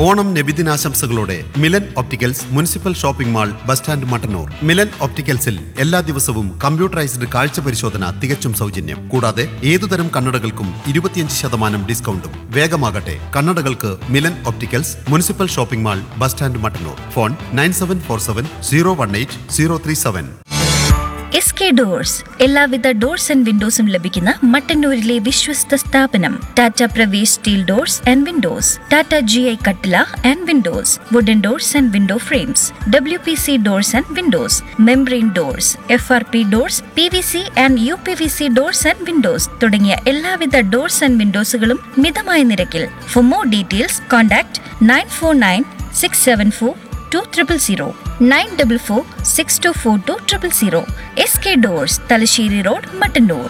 ഓണം നബിദിനാശംസകളോടെ Milan opticals municipal shopping mall bus stand Mattannur Milan ഒപ്റ്റിക്കൽസിൽ എല്ലാ ദിവസവും കമ്പ്യൂട്ടറൈസ്ഡ് കാഴ്ച പരിശോധന തികച്ചും സൗജന്യം കൂടാതെ ഏതുതരം കണ്ണടകൾക്കും ഇരുപത്തിയഞ്ച് ശതമാനം ഡിസ്കൗണ്ടും വേഗമാകട്ടെ കണ്ണടകൾക്ക് Milan opticals municipal shopping mall bus stand Mattannur phone nine seven four seven zero one eight zero three seven S K doors എല്ലാവിധ ഡോർസ് ആൻഡ് വിൻഡോസും ലഭിക്കുന്ന മട്ടന്നൂരിലെ വിശ്വസ്ത സ്ഥാപനം Tata Pravesh steel doors and windows Tata G I കട്ടില and windows wooden doors and window frames W P C doors and windows membrane doors F R P doors P V C and U P V C doors and windows തുടങ്ങിയ എല്ലാവിധ doors and വിൻഡോസുകളും മിതമായ നിരക്കിൽ for more details contact nine four nine six seven four two triple zero nine double four six two four two triple zero S K doors Thalassery road Mattannur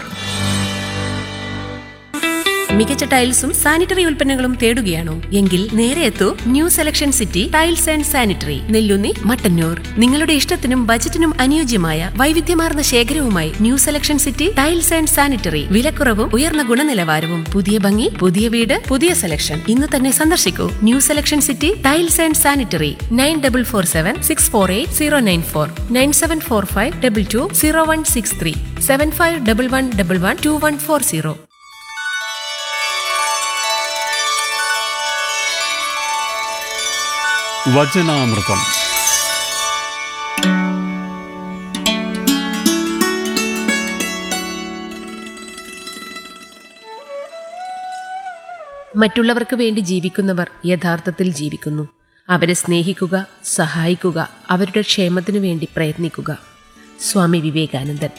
മികച്ച ടൈൽസും sanitary ഉൽപ്പന്നങ്ങളും തേടുകയാണോ എങ്കിൽ നേരെ എത്തൂ new selection city tiles and sanitary Nellunni Mattannur നിങ്ങളുടെ ഇഷ്ടത്തിനും ബജറ്റിനും അനുയോജ്യമായ വൈവിധ്യമാർന്ന ശേഖരവുമായി new selection city tiles and sanitary വിലക്കുറവും ഉയർന്ന ഗുണനിലവാരവും പുതിയ ഭംഗി പുതിയ വീട് പുതിയ സെലക്ഷൻ ഇന്ന് തന്നെ സന്ദർശിക്കൂ new selection city tiles and sanitary nine double four seven six four eight zero nine four nine seven four five double two zero one six three seven five double one double one two one four zero വചനാമൃതം മറ്റുള്ളവർക്ക് വേണ്ടി ജീവിക്കുന്നവർ യഥാർത്ഥത്തിൽ ജീവിക്കുന്നു അവരെ സ്നേഹിക്കുക സഹായിക്കുക അവരുടെ ക്ഷേമത്തിനു വേണ്ടി പ്രയത്നിക്കുക സ്വാമി വിവേകാനന്ദൻ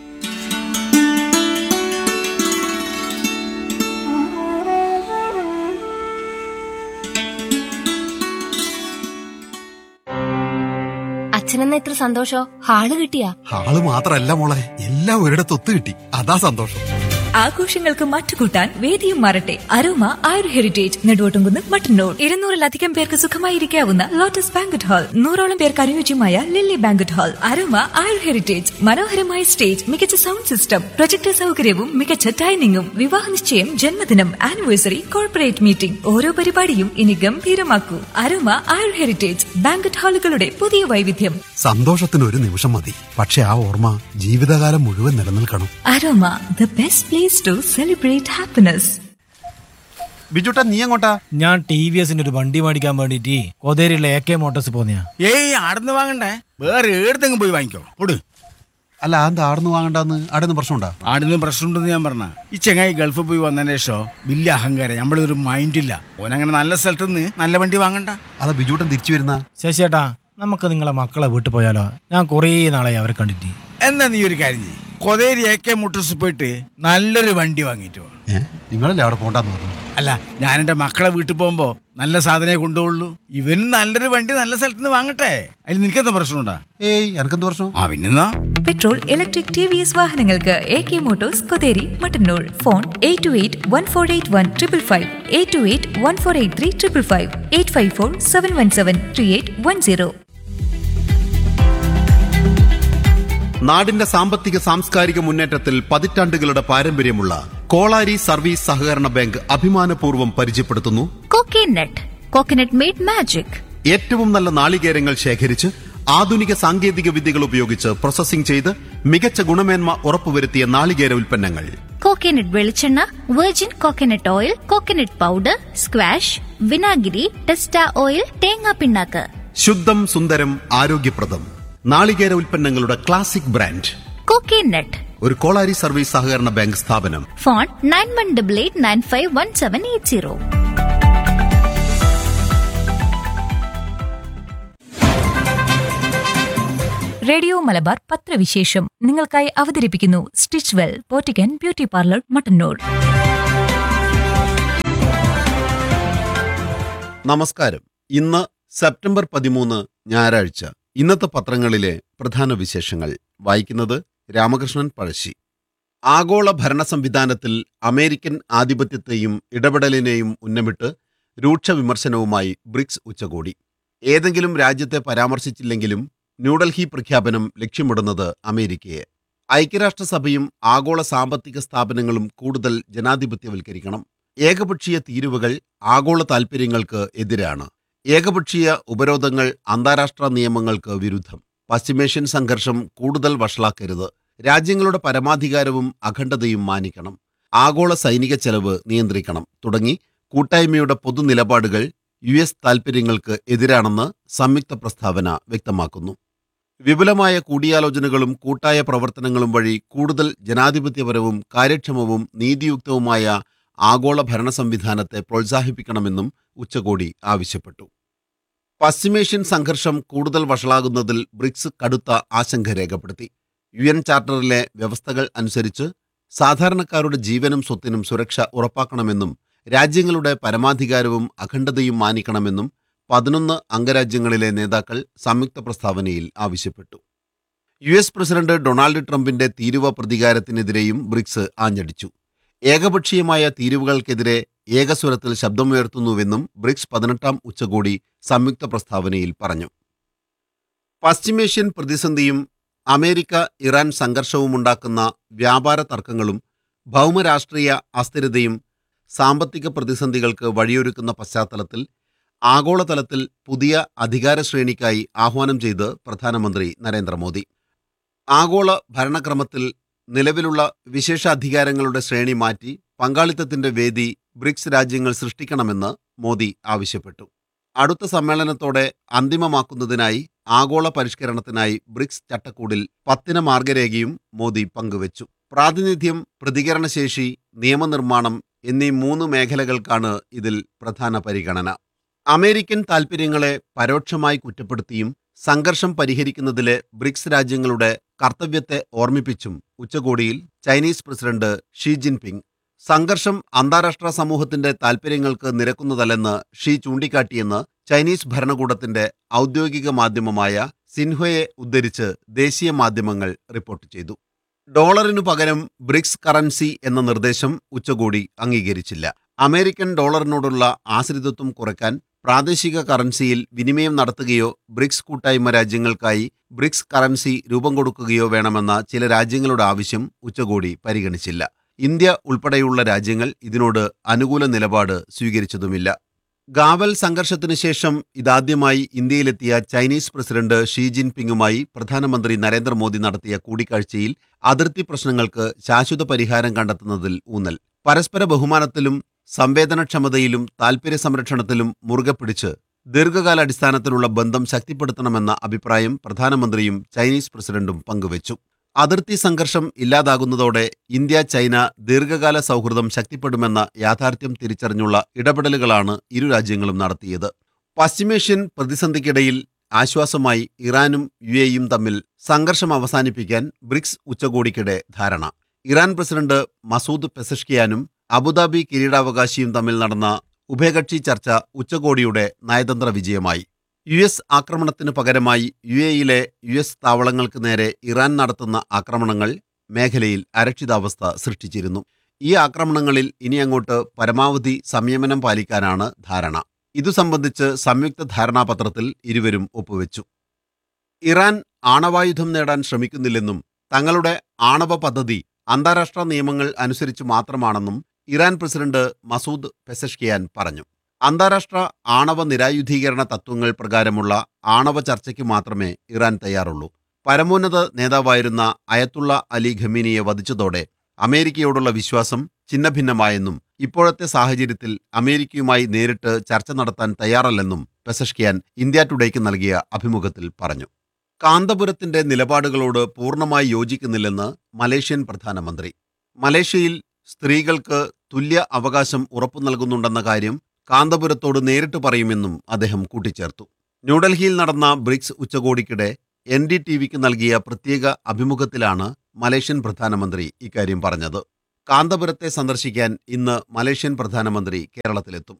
അച്ഛനെന്ന ഇത്ര സന്തോഷോ ഹാള് കിട്ടിയാ ആള് മാത്രല്ല മോളെ എല്ലാം ഒരിടത്ത് ഒത്തു കിട്ടി അതാ സന്തോഷം ആഘോഷങ്ങൾക്ക് മറ്റുകൂട്ടാൻ വേദിയും മാറട്ടെ അരോമ ആയുർ ഹെറിറ്റേജ് നെടുവോട്ടുംകുന്ന് മട്ടന്നൂർ ഇരുന്നൂറിലധികം പേർക്ക് സുഖമായിരിക്കാവുന്ന ലോട്ടസ് ബാങ്കറ്റ് ഹാൾ നൂറോളം പേർക്ക് അനുയോജ്യമായ lily banquet hall Aroma Ayur heritage മനോഹരമായ സ്റ്റേജ് മികച്ച സൗണ്ട് സിസ്റ്റം പ്രൊജക്ടർ സൗകര്യവും മികച്ച ഡൈനിങ്ങും വിവാഹ നിശ്ചയം ജന്മദിനം ആനിവേഴ്സറി കോർപ്പറേറ്റ് മീറ്റിംഗ് ഓരോ പരിപാടിയും ഇനി ഗംഭീരമാക്കൂ അരോമ ആയുർ ഹെറിറ്റേജ് ബാങ്കറ്റ് ഹാളുകളുടെ പുതിയ വൈവിധ്യം സന്തോഷത്തിന് ഒരു നിമിഷം മതി പക്ഷെ ആ ഓർമ്മ ജീവിതകാലം മുഴുവൻ നിലനിൽക്കണം Aroma the best place to celebrate happiness ബിജുട്ടാ നീ എങ്ങോട്ടാ ഞാൻ ടി വി എസിന്റെ ഒരു വണ്ടി മേടിക്കാൻ വേണ്ടിട്ട് കൊതേരിയുള്ള എ കെ മോട്ടോഴ്സ് പോന്നെയാ ഏയ് ആടുന്ന് വാങ്ങണ്ടേ വേറെ ഏടത്തെങ്കിലും പോയി വാങ്ങിക്കോ പൊട് അല്ല എന്താ ആടുന്ന് വാങ്ങണ്ടെന്ന് ആടുന്ന് പ്രശ്നമുണ്ടാ ആടുന്ന് പ്രശ്നമുണ്ടെന്ന് ഞാൻ പറഞ്ഞ ഈ ചെങ്ങായി ഗൾഫിൽ പോയി വന്നതിന് ശേഷം വലിയ അഹങ്കാരം നമ്മളൊരു മൈൻഡില്ല ഓനങ്ങനെ നല്ല സ്ഥലത്ത് നിന്ന് നല്ല വണ്ടി വാങ്ങണ്ട അതാ ബിജുട്ടൻ തിരിച്ചു വരുന്ന ശശിയേട്ടാ നമുക്ക് നിങ്ങളെ മക്കളെ വീട്ടിൽ പോയാലോ ഞാൻ കുറേ നാളായി അവരെ കണ്ടിട്ട് എന്നാ നീ ഒരു കാര്യം ചെയ്യ് കൊതേരി എ കെ മോട്ടോഴ്സ് പോയിട്ട് നല്ലൊരു വണ്ടി വാങ്ങിയിട്ട് വാ ഏ നിങ്ങളല്ലേ അവിടെ പോണ്ടെന്ന് പറഞ്ഞു അല്ല ഞാൻ എൻ്റെ മക്കളെ വീട്ടിൽ പോകുമ്പോ നല്ല സാധനമേ കൊണ്ടുപോകുള്ളൂ ഇവന് നല്ലൊരു വണ്ടി നല്ല സ്ഥലത്ത് നിന്ന് വാങ്ങട്ടെ അതിൽ നിനക്കെന്താ പ്രശ്നമുണ്ടാ ഏയ് എനക്കെന്ത് പ്രശ്നം ആ പിന്നെന്നാ petrol electric T V S വാഹനങ്ങൾക്ക് A K motors Kotheri Mattannur phone eight two eight one four eight one triple five eight two eight one four eight three triple five eight five four seven one seven three eight one zero നാടിന്റെ സാമ്പത്തിക സാംസ്കാരിക മുന്നേറ്റത്തിൽ പതിറ്റാണ്ടുകളുടെ പാരമ്പര്യമുള്ള Kolari service സഹകരണ bank അഭിമാനപൂർവ്വം പരിചയപ്പെടുത്തുന്നു coconut coconut made magic ഏറ്റവും നല്ല നാളികേരങ്ങൾ ശേഖരിച്ച് ആധുനിക സാങ്കേതിക വിദ്യകൾ ഉപയോഗിച്ച് പ്രോസസ്സിംഗ് ചെയ്ത് മികച്ച ഗുണമേന്മ ഉറപ്പുവരുത്തിയ നാളികേര ഉൽപ്പന്നങ്ങൾ കോക്കനട്ട് വെളിച്ചെണ്ണ virgin coconut oil coconut powder squash വിനാഗിരി ടെസ്റ്റ ഓയിൽ തേങ്ങാ പിണ്ണാക്ക് ശുദ്ധം സുന്ദരം ആരോഗ്യപ്രദം നാളികേര ഉൽപ്പന്നങ്ങളുടെ ക്ലാസിക് ബ്രാൻഡ് കോക്കനട്ട് ഒരു കോളാരി സർവീസ് സഹകരണ ബാങ്ക് സ്ഥാപനം phone nine one double eight nine five one seven eight zero radio Malabar പത്രവിശേഷം നിങ്ങൾക്കായി അവതരിപ്പിക്കുന്നു stitch well boutique beauty parlour Mattannur നമസ്കാരം ഇന്ന് സെപ്റ്റംബർ പതിമൂന്ന് ഞായറാഴ്ച ഇന്നത്തെ പത്രങ്ങളിലെ പ്രധാന വിശേഷങ്ങൾ വായിക്കുന്നത് രാമകൃഷ്ണൻ പഴശ്ശി ആഗോള ഭരണ സംവിധാനത്തിൽ അമേരിക്കൻ ആധിപത്യത്തെയും ഇടപെടലിനെയും ഉന്നമിട്ട് രൂക്ഷ വിമർശനവുമായി ബ്രിക്സ് ഉച്ചകോടി ഏതെങ്കിലും രാജ്യത്തെ പരാമർശിച്ചില്ലെങ്കിലും ന്യൂഡൽഹി പ്രഖ്യാപനം ലക്ഷ്യമിടുന്നത് അമേരിക്കയെ ഐക്യരാഷ്ട്രസഭയും ആഗോള സാമ്പത്തിക സ്ഥാപനങ്ങളും കൂടുതൽ ജനാധിപത്യവൽക്കരിക്കണം ഏകപക്ഷീയ തീരുവകൾ ആഗോള താൽപ്പര്യങ്ങൾക്ക് എതിരാണ് ഏകപക്ഷീയ ഉപരോധങ്ങൾ അന്താരാഷ്ട്ര നിയമങ്ങൾക്ക് വിരുദ്ധം പശ്ചിമേഷ്യൻ സംഘർഷം കൂടുതൽ വഷളാക്കരുത് രാജ്യങ്ങളുടെ പരമാധികാരവും അഖണ്ഡതയും മാനിക്കണം ആഗോള സൈനിക ചെലവ് നിയന്ത്രിക്കണം തുടങ്ങി കൂട്ടായ്മയുടെ പൊതുനിലപാടുകൾ യു എസ് താൽപ്പര്യങ്ങൾക്ക് എതിരാണെന്ന് സംയുക്ത പ്രസ്താവന വ്യക്തമാക്കുന്നു വിപുലമായ കൂടിയാലോചനകളും കൂട്ടായ പ്രവർത്തനങ്ങളും വഴി കൂടുതൽ ജനാധിപത്യപരവും കാര്യക്ഷമവും നീതിയുക്തവുമായ ആഗോള ഭരണ സംവിധാനത്തെ പ്രോത്സാഹിപ്പിക്കണമെന്നും ഉച്ചകോടി ആവശ്യപ്പെട്ടു പശ്ചിമേഷ്യൻ സംഘർഷം കൂടുതൽ വഷളാകുന്നതിൽ ബ്രിക്സ് കടുത്ത ആശങ്ക രേഖപ്പെടുത്തി യു എൻ ചാർട്ടറിലെ വ്യവസ്ഥകൾ അനുസരിച്ച് സാധാരണക്കാരുടെ ജീവനും സ്വത്തിനും സുരക്ഷ ഉറപ്പാക്കണമെന്നും രാജ്യങ്ങളുടെ പരമാധികാരവും അഖണ്ഡതയും മാനിക്കണമെന്നും പതിനൊന്ന് അംഗരാജ്യങ്ങളിലെ നേതാക്കൾ സംയുക്ത പ്രസ്താവനയിൽ ആവശ്യപ്പെട്ടു യു എസ് പ്രസിഡന്റ് ഡൊണാൾഡ് ട്രംപിന്റെ തീരുവ പ്രതികാരത്തിനെതിരെയും ബ്രിക്സ് ആഞ്ഞടിച്ചു ഏകപക്ഷീയമായ തീരുവകൾക്കെതിരെ ഏകസ്വരത്തിൽ ശബ്ദമുയർത്തുന്നുവെന്നും ബ്രിക്സ് പതിനെട്ടാം ഉച്ചകോടി സംയുക്ത പ്രസ്താവനയിൽ പറഞ്ഞു പശ്ചിമേഷ്യൻ പ്രതിസന്ധിയും അമേരിക്ക ഇറാൻ സംഘർഷവുമുണ്ടാക്കുന്ന വ്യാപാര തർക്കങ്ങളും ഭൗമരാഷ്ട്രീയ അസ്ഥിരതയും സാമ്പത്തിക പ്രതിസന്ധികൾക്ക് വഴിയൊരുക്കുന്ന പശ്ചാത്തലത്തിൽ ആഗോളതലത്തിൽ പുതിയ അധികാരശ്രേണിക്കായി ആഹ്വാനം ചെയ്ത് പ്രധാനമന്ത്രി നരേന്ദ്രമോദി ആഗോള ഭരണക്രമത്തിൽ നിലവിലുള്ള വിശേഷാധികാരങ്ങളുടെ ശ്രേണി മാറ്റി പങ്കാളിത്തത്തിന്റെ വേദി ബ്രിക്സ് രാജ്യങ്ങൾ സൃഷ്ടിക്കണമെന്ന് മോദി ആവശ്യപ്പെട്ടു അടുത്ത സമ്മേളനത്തോടെ അന്തിമമാക്കുന്നതിനായി ആഗോള പരിഷ്കരണത്തിനായി ബ്രിക്സ് ചട്ടക്കൂടിൽ പത്തിന മാർഗരേഖയും മോദി പങ്കുവച്ചു പ്രാതിനിധ്യം പ്രതികരണശേഷി നിയമനിർമ്മാണം എന്നീ മൂന്ന് മേഖലകൾക്കാണ് ഇതിൽ പ്രധാന പരിഗണന അമേരിക്കൻ താൽപ്പര്യങ്ങളെ പരോക്ഷമായി കുറ്റപ്പെടുത്തിയും സംഘർഷം പരിഹരിക്കുന്നതിലെ ബ്രിക്സ് രാജ്യങ്ങളുടെ കർത്തവ്യത്തെ ഓർമ്മിപ്പിച്ചും ഉച്ചകോടിയിൽ ചൈനീസ് പ്രസിഡന്റ് ഷീ ജിൻപിങ് സംഘർഷം അന്താരാഷ്ട്ര സമൂഹത്തിന്റെ താൽപ്പര്യങ്ങൾക്ക് നിരക്കുന്നതല്ലെന്ന് ഷീ ചൂണ്ടിക്കാട്ടിയെന്ന് ചൈനീസ് ഭരണകൂടത്തിന്റെ ഔദ്യോഗിക മാധ്യമമായ സിൻഹോയെ ഉദ്ധരിച്ച് ദേശീയ മാധ്യമങ്ങൾ റിപ്പോർട്ട് ചെയ്തു ഡോളറിനു പകരം ബ്രിക്സ് കറൻസി എന്ന നിർദ്ദേശം ഉച്ചകോടി അംഗീകരിച്ചില്ല അമേരിക്കൻ ഡോളറിനോടുള്ള ആശ്രിതത്വം കുറയ്ക്കാൻ പ്രാദേശിക കറൻസിയിൽ വിനിമയം നടത്തുകയോ ബ്രിക്സ് കൂട്ടായ്മ രാജ്യങ്ങൾക്കായി ബ്രിക്സ് കറൻസി രൂപം കൊടുക്കുകയോ വേണമെന്ന ചില രാജ്യങ്ങളുടെ ആവശ്യം ഉച്ചകോടി പരിഗണിച്ചില്ല ഇന്ത്യ ഉൾപ്പെടെയുള്ള രാജ്യങ്ങൾ ഇതിനോട് അനുകൂല നിലപാട് സ്വീകരിച്ചതുമില്ല ഗാവൽ സംഘർഷത്തിന് ശേഷം ഇതാദ്യമായി ഇന്ത്യയിലെത്തിയ ചൈനീസ് പ്രസിഡന്റ് ഷീ ജിൻപിങ്ങുമായി പ്രധാനമന്ത്രി നരേന്ദ്രമോദി നടത്തിയ കൂടിക്കാഴ്ചയിൽ അതിർത്തി പ്രശ്നങ്ങൾക്ക് ശാശ്വത പരിഹാരം കണ്ടെത്തുന്നതിൽ ഊന്നൽ പരസ്പര ബഹുമാനത്തിലും സംവേദനക്ഷമതയിലും താൽപര്യ സംരക്ഷണത്തിലും മുറുകെ പിടിച്ച് ദീർഘകാലാടിസ്ഥാനത്തിലുള്ള ബന്ധം ശക്തിപ്പെടുത്തണമെന്ന അഭിപ്രായം പ്രധാനമന്ത്രിയും ചൈനീസ് പ്രസിഡന്റും പങ്കുവച്ചു അതിർത്തി സംഘർഷം ഇല്ലാതാകുന്നതോടെ ഇന്ത്യ ചൈന ദീർഘകാല സൗഹൃദം ശക്തിപ്പെടുമെന്ന യാഥാർത്ഥ്യം തിരിച്ചറിഞ്ഞുള്ള ഇടപെടലുകളാണ് ഇരു രാജ്യങ്ങളും നടത്തിയത് പശ്ചിമേഷ്യൻ പ്രതിസന്ധിക്കിടയിൽ ആശ്വാസമായി ഇറാനും യു എയും തമ്മിൽ സംഘർഷം അവസാനിപ്പിക്കാൻ ബ്രിക്സ് ഉച്ചകോടിക്കിടെ ധാരണ ഇറാൻ പ്രസിഡന്റ് മസൂദ് പെസഷ്കിയാനും അബുദാബി കിരീടാവകാശിയും തമ്മിൽ നടന്ന ഉഭയകക്ഷി ചർച്ച ഉച്ചകോടിയുടെ നയതന്ത്ര വിജയമായി യു എസ് ആക്രമണത്തിന് പകരമായി യു എയിലെ യു എസ് താവളങ്ങൾക്ക് നേരെ ഇറാൻ നടത്തുന്ന ആക്രമണങ്ങൾ മേഖലയിൽ അരക്ഷിതാവസ്ഥ സൃഷ്ടിച്ചിരുന്നു ഈ ആക്രമണങ്ങളിൽ ഇനി അങ്ങോട്ട് പരമാവധി സംയമനം പാലിക്കാനാണ് ധാരണ ഇതു സംബന്ധിച്ച് സംയുക്ത ധാരണാപത്രത്തിൽ ഇരുവരും ഒപ്പുവെച്ചു ഇറാൻ ആണവായുധം നേടാൻ ശ്രമിക്കുന്നില്ലെന്നും തങ്ങളുടെ ആണവ പദ്ധതി അന്താരാഷ്ട്ര നിയമങ്ങൾ അനുസരിച്ച് മാത്രമാണെന്നും ഇറാൻ പ്രസിഡന്റ് മസൂദ് പെസഷ്കിയാൻ പറഞ്ഞു അന്താരാഷ്ട്ര ആണവ നിരായുധീകരണ തത്വങ്ങൾ പ്രകാരമുള്ള ആണവ ചർച്ചയ്ക്ക് മാത്രമേ ഇറാൻ തയ്യാറുള്ളൂ പരമോന്നത നേതാവായിരുന്ന അയത്തുള്ള അലി ഖമീനിയെ വധിച്ചതോടെ അമേരിക്കയോടുള്ള വിശ്വാസം ഛിന്നഭിന്നമായെന്നും ഇപ്പോഴത്തെ സാഹചര്യത്തിൽ അമേരിക്കയുമായി നേരിട്ട് ചർച്ച നടത്താൻ തയ്യാറല്ലെന്നും പെസഷ്കിയാൻ ഇന്ത്യ ടുഡേക്ക് നൽകിയ അഭിമുഖത്തിൽ പറഞ്ഞു കാന്തപുരത്തിന്റെ നിലപാടുകളോട് പൂർണ്ണമായി യോജിക്കുന്നില്ലെന്ന് മലേഷ്യൻ പ്രധാനമന്ത്രി മലേഷ്യയിൽ സ്ത്രീകൾക്ക് തുല്യ അവകാശം ഉറപ്പു നൽകുന്നുണ്ടെന്ന കാര്യം കാന്തപുരത്തോട് നേരിട്ട് പറയുമെന്നും അദ്ദേഹം കൂട്ടിച്ചേർത്തു ന്യൂഡൽഹിയിൽ നടന്ന ബ്രിക്സ് ഉച്ചകോടിക്കിടെ എൻ ഡി ടി വിക്ക് നൽകിയ പ്രത്യേക അഭിമുഖത്തിലാണ് മലേഷ്യൻ പ്രധാനമന്ത്രി ഇക്കാര്യം പറഞ്ഞത് കാന്തപുരത്തെ സന്ദർശിക്കാൻ ഇന്ന് മലേഷ്യൻ പ്രധാനമന്ത്രി കേരളത്തിലെത്തും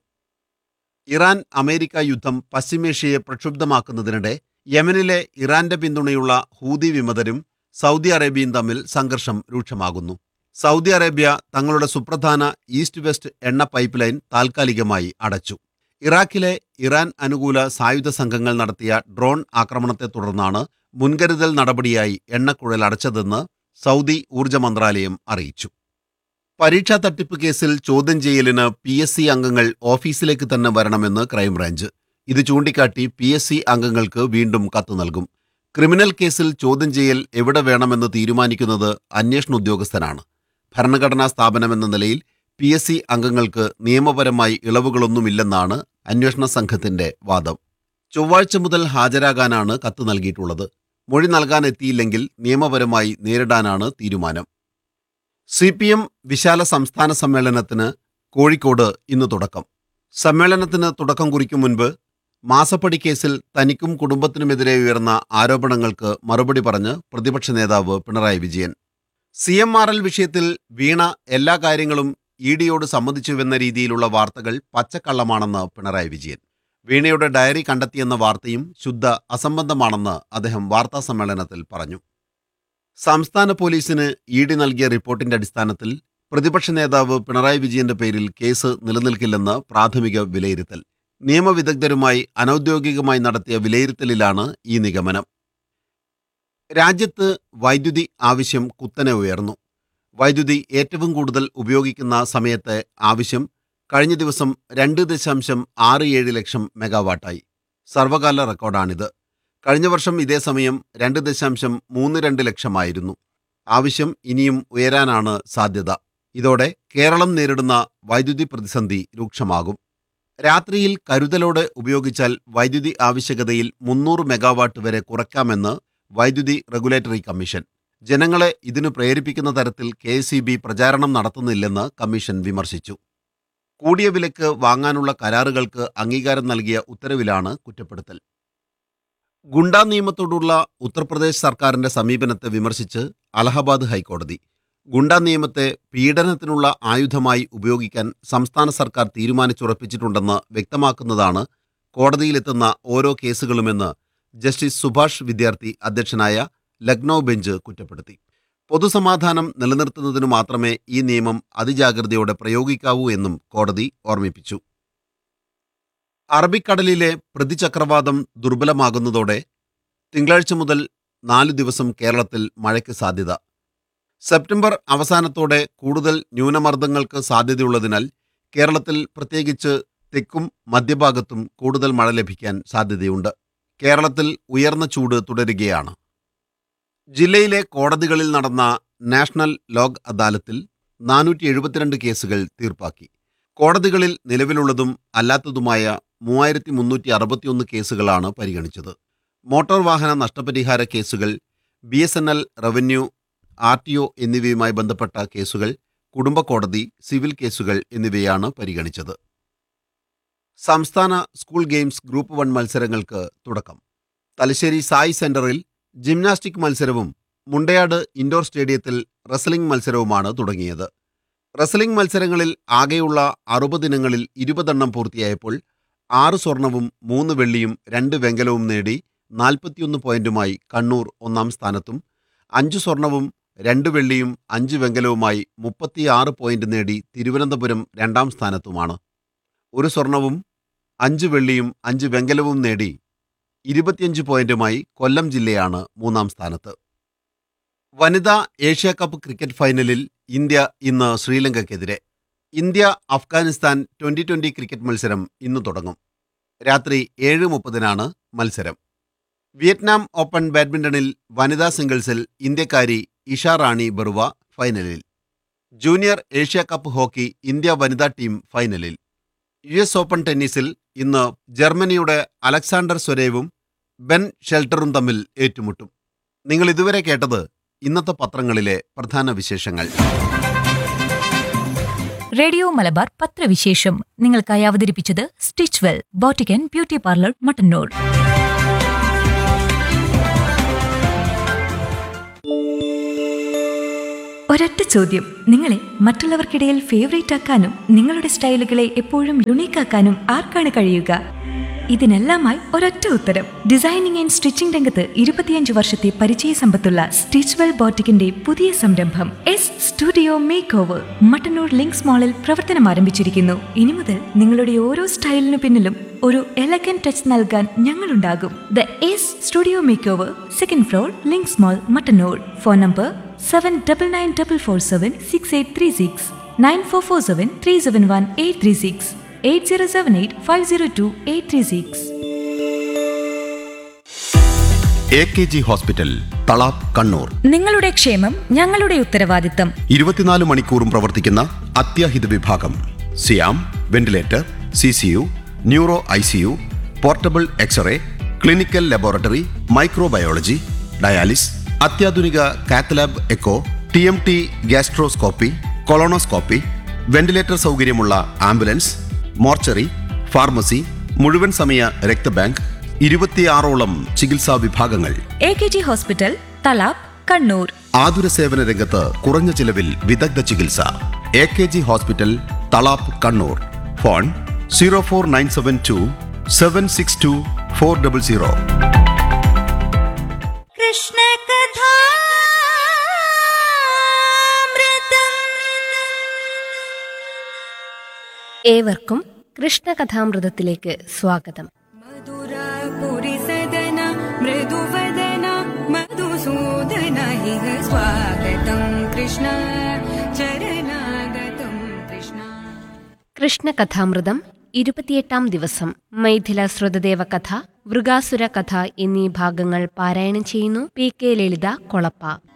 ഇറാൻ അമേരിക്ക യുദ്ധം പശ്ചിമേഷ്യയെ പ്രക്ഷുബ്ധമാക്കുന്നതിനിടെ യമനിലെ ഇറാന്റെ പിന്തുണയുള്ള ഹൂതി വിമതരും സൗദി അറേബ്യയും തമ്മിൽ സംഘർഷം രൂക്ഷമാകുന്നു സൗദി അറേബ്യ തങ്ങളുടെ സുപ്രധാന ഈസ്റ്റ് വെസ്റ്റ് എണ്ണ പൈപ്പ് ലൈൻ താൽക്കാലികമായി അടച്ചു ഇറാഖിലെ ഇറാൻ അനുകൂല സായുധ സംഘങ്ങൾ നടത്തിയ ഡ്രോൺ ആക്രമണത്തെ തുടർന്നാണ് മുൻകരുതൽ നടപടിയായി എണ്ണക്കുഴൽ അടച്ചതെന്ന് സൗദി ഊർജ്ജ മന്ത്രാലയം അറിയിച്ചു പരീക്ഷാ തട്ടിപ്പ് കേസിൽ ചോദ്യം ചെയ്യലിന് പി എസ് സി അംഗങ്ങൾ ഓഫീസിലേക്ക് തന്നെ വരണമെന്ന് ക്രൈംബ്രാഞ്ച് ഇത് ചൂണ്ടിക്കാട്ടി പി എസ് സി അംഗങ്ങൾക്ക് വീണ്ടും കത്ത് നൽകും ക്രിമിനൽ കേസിൽ ചോദ്യം ചെയ്യൽ എവിടെ വേണമെന്ന് തീരുമാനിക്കുന്നത് അന്വേഷണ ഉദ്യോഗസ്ഥനാണ് ഭരണഘടനാ സ്ഥാപനമെന്ന നിലയിൽ പി എസ് സി അംഗങ്ങൾക്ക് നിയമപരമായി ഇളവുകളൊന്നുമില്ലെന്നാണ് അന്വേഷണ സംഘത്തിന്റെ വാദം ചൊവ്വാഴ്ച മുതൽ ഹാജരാകാനാണ് കത്ത് നൽകിയിട്ടുള്ളത് മൊഴി നൽകാൻ എത്തിയില്ലെങ്കിൽ നിയമപരമായി നേരിടാനാണ് തീരുമാനം സി പി എം വിശാല സംസ്ഥാന സമ്മേളനത്തിന് കോഴിക്കോട് ഇന്ന് തുടക്കം സമ്മേളനത്തിന് തുടക്കം കുറിക്കും മുൻപ് മാസപ്പടി കേസിൽ തനിക്കും കുടുംബത്തിനുമെതിരെ ഉയർന്ന ആരോപണങ്ങൾക്ക് മറുപടി പറഞ്ഞ് പ്രതിപക്ഷ നേതാവ് Pinarayi Vijayan C M R L വിഷയത്തിൽ വീണ എല്ലാ കാര്യങ്ങളും ഇ ഡിയോട് സമ്മതിച്ചുവെന്ന രീതിയിലുള്ള വാർത്തകൾ പച്ചക്കള്ളമാണെന്ന് പിണറായി വിജയൻ വീണയുടെ ഡയറി കണ്ടെത്തിയെന്ന വാർത്തയും ശുദ്ധ അസംബന്ധമാണെന്ന് അദ്ദേഹം വാർത്താസമ്മേളനത്തിൽ പറഞ്ഞു സംസ്ഥാന പോലീസിന് ഇ ഡി നൽകിയ റിപ്പോർട്ടിന്റെ അടിസ്ഥാനത്തിൽ പ്രതിപക്ഷ നേതാവ് പിണറായി വിജയന്റെ പേരിൽ കേസ് നിലനിൽക്കില്ലെന്ന് പ്രാഥമിക വിലയിരുത്തൽ നിയമവിദഗ്ധരുമായി അനൌദ്യോഗികമായി നടത്തിയ വിലയിരുത്തലിലാണ് ഈ നിഗമനം രാജ്യത്ത് വൈദ്യുതി ആവശ്യം കുത്തനെ ഉയർന്നു വൈദ്യുതി ഏറ്റവും കൂടുതൽ ഉപയോഗിക്കുന്ന സമയത്തെ ആവശ്യം കഴിഞ്ഞ ദിവസം രണ്ട് ദശാംശം ആറ് ഏഴ് ലക്ഷം മെഗാവാട്ടായി സർവകാല റെക്കോർഡാണിത് കഴിഞ്ഞ വർഷം ഇതേ സമയം രണ്ട് ദശാംശം മൂന്ന് രണ്ട് ലക്ഷമായിരുന്നു ആവശ്യം ഇനിയും ഉയരാനാണ് സാധ്യത ഇതോടെ കേരളം നേരിടുന്ന വൈദ്യുതി പ്രതിസന്ധി രൂക്ഷമാകും രാത്രിയിൽ കരുതലോടെ ഉപയോഗിച്ചാൽ വൈദ്യുതി ആവശ്യകതയിൽ മുന്നൂറ് മെഗാവാട്ട് വരെ കുറയ്ക്കാമെന്ന് വൈദ്യുതി റെഗുലേറ്ററി കമ്മീഷൻ ജനങ്ങളെ ഇതിനു പ്രേരിപ്പിക്കുന്ന തരത്തിൽ കെ പ്രചാരണം നടത്തുന്നില്ലെന്ന് കമ്മീഷൻ വിമർശിച്ചു കൂടിയ വിലക്ക് വാങ്ങാനുള്ള കരാറുകൾക്ക് അംഗീകാരം നൽകിയ ഉത്തരവിലാണ് കുറ്റപ്പെടുത്തൽ ഗുണ്ടാ നിയമത്തോടുള്ള ഉത്തർപ്രദേശ് സർക്കാരിന്റെ സമീപനത്തെ വിമർശിച്ച് അലഹബാദ് ഹൈക്കോടതി ഗുണ്ടാ നിയമത്തെ പീഡനത്തിനുള്ള ആയുധമായി ഉപയോഗിക്കാൻ സംസ്ഥാന സർക്കാർ തീരുമാനിച്ചുറപ്പിച്ചിട്ടുണ്ടെന്ന് വ്യക്തമാക്കുന്നതാണ് കോടതിയിലെത്തുന്ന ഓരോ കേസുകളുമെന്ന് ജസ്റ്റിസ് സുഭാഷ് വിദ്യാർത്ഥി അധ്യക്ഷനായ ലക്നൌ ബെഞ്ച് കുറ്റപ്പെടുത്തി പൊതുസമാധാനം നിലനിർത്തുന്നതിനു മാത്രമേ ഈ നിയമം അതിജാഗ്രതയോടെ പ്രയോഗിക്കാവൂ എന്നും കോടതി ഓർമ്മിപ്പിച്ചു അറബിക്കടലിലെ പ്രതിചക്രവാതം ദുർബലമാകുന്നതോടെ തിങ്കളാഴ്ച മുതൽ നാല് ദിവസം കേരളത്തിൽ മഴയ്ക്ക് സാധ്യത സെപ്റ്റംബർ അവസാനത്തോടെ കൂടുതൽ ന്യൂനമർദ്ദങ്ങൾക്ക് സാധ്യതയുള്ളതിനാൽ കേരളത്തിൽ പ്രത്യേകിച്ച് തെക്കും മധ്യഭാഗത്തും കൂടുതൽ മഴ ലഭിക്കാൻ സാധ്യതയുണ്ട് കേരളത്തിൽ ഉയർന്ന ചൂട് തുടരുകയാണ് ജില്ലയിലെ കോടതികളിൽ നടന്ന നാഷണൽ ലോക് അദാലത്തിൽ നാനൂറ്റി എഴുപത്തിരണ്ട് കേസുകൾ തീർപ്പാക്കി കോടതികളിൽ നിലവിലുള്ളതും അല്ലാത്തതുമായ മൂവായിരത്തി മുന്നൂറ്റി അറുപത്തിയൊന്ന് കേസുകളാണ് പരിഗണിച്ചത് മോട്ടോർ വാഹന നഷ്ടപരിഹാര കേസുകൾ B S N L revenue R T O എന്നിവയുമായി ബന്ധപ്പെട്ട കേസുകൾ കുടുംബ കോടതി സിവിൽ കേസുകൾ എന്നിവയാണ് പരിഗണിച്ചത് സംസ്ഥാന സ്കൂൾ ഗെയിംസ് ഗ്രൂപ്പ് വൺ മത്സരങ്ങൾക്ക് തുടക്കം തലശ്ശേരി സായി സെന്ററിൽ ജിംനാസ്റ്റിക് മത്സരവും മുണ്ടയാട് ഇൻഡോർ സ്റ്റേഡിയത്തിൽ റെസ്ലിംഗ് മത്സരവുമാണ് തുടങ്ങിയത് റെസ്ലിംഗ് മത്സരങ്ങളിൽ ആകെയുള്ള അറുപതിനങ്ങളിൽ ഇരുപതെണ്ണം പൂർത്തിയായപ്പോൾ ആറ് സ്വർണവും മൂന്ന് വെള്ളിയും രണ്ട് വെങ്കലവും നേടി നാൽപ്പത്തിയൊന്ന് പോയിന്റുമായി കണ്ണൂർ ഒന്നാം സ്ഥാനത്തും അഞ്ച് സ്വർണവും രണ്ട് വെള്ളിയും അഞ്ച് വെങ്കലവുമായി മുപ്പത്തിയാറ് പോയിന്റ് നേടി തിരുവനന്തപുരം രണ്ടാം സ്ഥാനത്തുമാണ് ഒരു സ്വർണവും അഞ്ച് വെള്ളിയും അഞ്ച് വെങ്കലവും നേടി ഇരുപത്തിയഞ്ച് പോയിന്റുമായി കൊല്ലം ജില്ലയാണ് മൂന്നാം സ്ഥാനത്ത് വനിതാ ഏഷ്യ കപ്പ് ക്രിക്കറ്റ് ഫൈനലിൽ ഇന്ത്യ ഇന്ന് ശ്രീലങ്കയ്ക്കെതിരെ India Afghanistan twenty twenty cricket മത്സരം ഇന്ന് തുടങ്ങും രാത്രി ഏഴ് മുപ്പതിനാണ് മത്സരം വിയറ്റ്നാം ഓപ്പൺ ബാഡ്മിന്റണിൽ വനിതാ സിംഗിൾസിൽ ഇന്ത്യക്കാരി ഇഷ റാണി ബറുവ ഫൈനലിൽ junior Asia cup hockey India വനിതാ ടീം ഫൈനലിൽ യു എസ് ഓപ്പൺ ടെന്നീസിൽ ഇന്ന് ജർമ്മനിയുടെ അലക്സാണ്ടർ സ്വരേവും ബെൻ ഷെൽട്ടറും തമ്മിൽ ഏറ്റുമുട്ടും നിങ്ങൾ ഇതുവരെ കേട്ടത് ഇന്നത്തെ പത്രങ്ങളിലെ പ്രധാന വിശേഷങ്ങൾ റേഡിയോ മലബാർ പത്രവിശേഷം നിങ്ങൾക്കായി അവതരിപ്പിച്ചത് stitch well boutique beauty parlour Mattannur ഒരൊറ്റ ചോദ്യം നിങ്ങളെ മറ്റുള്ളവർക്കിടയിൽ ഫേവറേറ്റ് ആക്കാനും നിങ്ങളുടെ സ്റ്റൈലുകളെ എപ്പോഴും യുണീക്ക് ആക്കാനും ആർക്കാണ് കഴിയുക ഇതിനെല്ലാമായി ഒരൊറ്റ ഉത്തരം ഡിസൈനിങ് ആൻഡ് സ്റ്റിച്ചിംഗ് രംഗത്ത് ഇരുപത്തിയഞ്ച് വർഷത്തെ പരിചയ സമ്പത്തുള്ള സ്റ്റിച്ച്വെൽ ബോട്ടിക്കിന്റെ പുതിയ സംരംഭം S studio makeover Mattannur links മാളിൽ പ്രവർത്തനം ആരംഭിച്ചിരിക്കുന്നു ഇനി മുതൽ നിങ്ങളുടെ ഓരോ സ്റ്റൈലിനു പിന്നിലും ഒരു എലഗൻ ടച്ച് നൽകാൻ ഞങ്ങളുണ്ടാകും the S studio makeover second floor links mall Mattannur phone number seven double nine double four seven six eight three six nine four four seven three seven one eight three six eight zero seven eight five zero two eight three six A K G hospital Thalap Kannur നിങ്ങളുടെ ക്ഷേമം ഞങ്ങളുടെ ഉത്തരവാദിത്തം ഇരുപത്തിനാല് മണിക്കൂറും പ്രവർത്തിക്കുന്ന അത്യാഹിത വിഭാഗം സിയാം ventilator C C U neuro I C U portable x-ray clinical laboratory microbiology dialysis അത്യാധുനിക cath lab echo T M T gastroscopy colonoscopy ventilator സൗകര്യമുള്ള ആംബുലൻസ് മോർച്ചറി ഫാർമസി മുഴുവൻ സമയ രക്തബാങ്ക് ഇരുപത്തിയാറോളം ചികിത്സാ വിഭാഗങ്ങൾ A K G hospital Thalap Kannur ആതുര സേവന രംഗത്ത് കുറഞ്ഞ ചിലവിൽ വിദഗ്ധ ചികിത്സ A K G hospital Thalap Kannur phone zero four nine seven two seven six two four double zero ഏവർക്കും കൃഷ്ണകഥാമൃതത്തിലേക്ക് സ്വാഗതം മൃദുവദന മധുസൂദന ഇഹ സ്വാഗതം കൃഷ്ണ ചരണാഗതം കൃഷ്ണ കൃഷ്ണകഥാമൃതം ഇരുപത്തിയെട്ടാം ദിവസം മൈഥില ശ്രുതദേവ കഥ വൃഗാസുര കഥ എന്നീ ഭാഗങ്ങൾ പാരായണം ചെയ്യുന്നു പി കെ ലളിത കൊളപ്പ